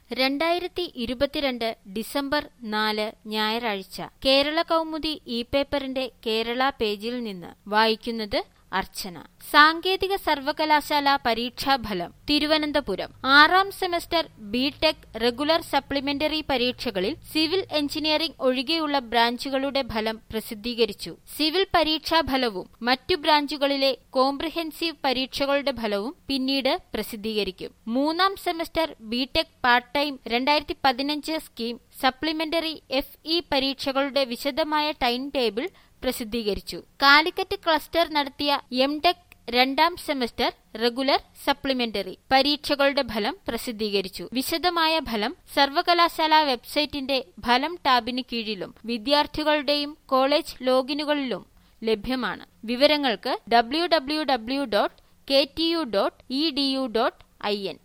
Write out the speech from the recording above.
രണ്ടായിരത്തി ഇരുപത്തിരണ്ട് ഡിസംബർ നാല് ഞായറാഴ്ച കേരള കൗമുദി ഇ പേപ്പറിന്റെ കേരള പേജിൽ നിന്ന് വായിക്കുന്നത് അർച്ചന സാങ്കേതിക സർവകലാശാല പരീക്ഷാഫലം തിരുവനന്തപുരം ആറാം സെമസ്റ്റർ ബിടെക് റെഗുലർ സപ്ലിമെന്ററി പരീക്ഷകളിൽ സിവിൽ എഞ്ചിനീയറിംഗ് ഒഴികെയുള്ള ബ്രാഞ്ചുകളുടെ ഫലം പ്രസിദ്ധീകരിച്ചു സിവിൽ പരീക്ഷാഫലവും മറ്റു ബ്രാഞ്ചുകളിലെ കോംപ്രിഹെൻസീവ് പരീക്ഷകളുടെ ഫലവും പിന്നീട് പ്രസിദ്ധീകരിക്കും മൂന്നാം സെമസ്റ്റർ ബിടെക് പാർട്ട് ടൈം രണ്ടായിരത്തി പതിനഞ്ച് സ്കീം സപ്ലിമെന്ററി എഫ് ഇ പരീക്ഷകളുടെ വിശദമായ ടൈം ടേബിൾ പ്രസിദ്ധീകരിച്ചു കാലിക്കറ്റ് ക്ലസ്റ്റർ നടത്തിയ എം ടെക് രണ്ടാം സെമസ്റ്റർ റെഗുലർ സപ്ലിമെന്ററി പരീക്ഷകളുടെ ഫലം പ്രസിദ്ധീകരിച്ചു വിശദമായ ഫലം സർവകലാശാല വെബ്സൈറ്റിന്റെ ഫലം ടാബിന് കീഴിലും വിദ്യാർത്ഥികളുടെയും കോളേജ് ലോഗിനുകളിലും ലഭ്യമാണ് വിവരങ്ങൾക്ക് W W W dot K T U dot E D U dot I N